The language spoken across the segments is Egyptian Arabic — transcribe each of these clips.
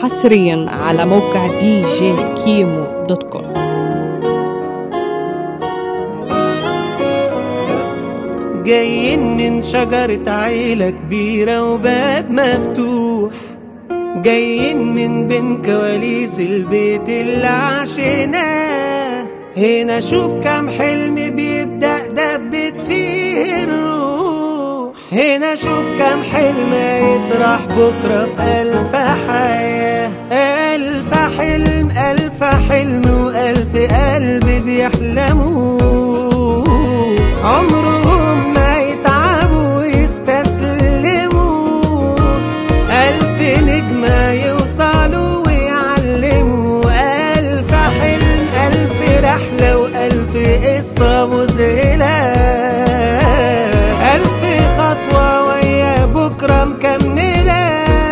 حصريا على موقع دي جي كيمو دوت كوم جايين من شجرة عيلة كبيرة وباب مفتوح جايين من بين كواليس البيت اللي عشناه هنا شوف كم حلم بيبدأ دبت فيه الروح هنا شوف كم حلم يطرح بكرة في ألف حياة ألف حلم ألف حلم وألف قلب بيحلموا عمرهم ما يتعبوا ويستسلموا ألف نجمة يوصلوا ويعلموا ألف حلم ألف رحلة وألف قصة مذهلة ألف خطوة ويا بكرة مكملة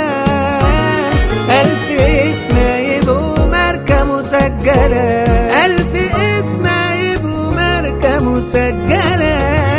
ألف اسم يبقوا ماركة مسجلة ألف اسم يبقوا ماركة مسجلة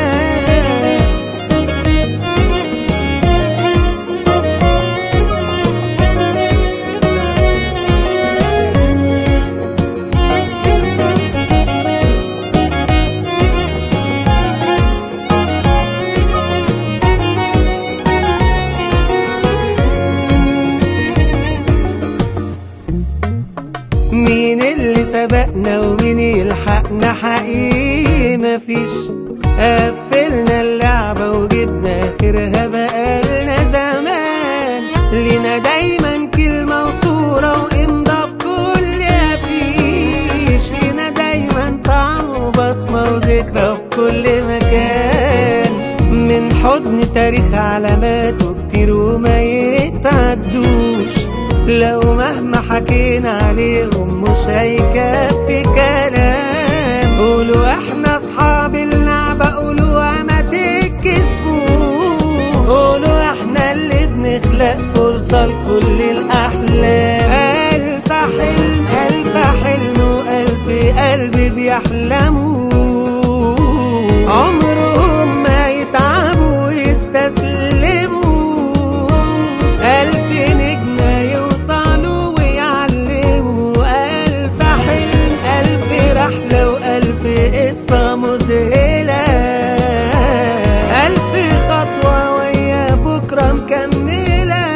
مين اللي سبقنا ومين يلحقنا حقيقي مفيش قفلنا اللعبة وجبنا آخرها بقالنا زمان لينا دايما كلمة وصورة وإمضى في كل أفيش لينا دايما طعم وبصمة وذكرى في كل مكان من حضن تاريخ علاماته كتير وما يتعدوش لو مهما حكينا عليهم مش هيكفي كلام قولوا احنا اصحاب اللعبة قولوا ما تتكسفوش قولوا احنا اللي بنخلق فرصة لكل الأحلام ألف حلم ألف حلم وألف قلب بيحلموا عمرهم ما يتعبوا ويستسلموا ألف نجمة يوصلوا ويعلموا ألف حلم ألف رحلة وألف قصة مذهلة ألف خطوة ويا بكرة مكملة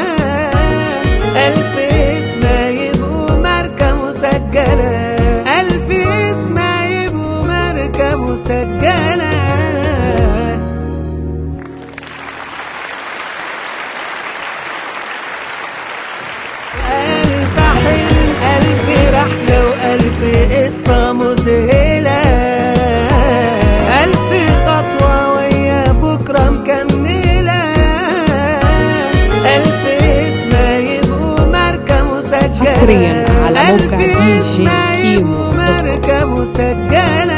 ألف اسم يبقوا ماركة مسجلة ألف اسم يبقوا ماركة مسجلة ألف حلم ألف رحلة وألف قصة مذهلة ألف خطوة ويا بكرة مكملة ألف اسم يبقوا ماركة مسجلة حصرياً على موقع ألف دي جي اسم كيمو يبقوا دوت كوم. ماركة مسجلة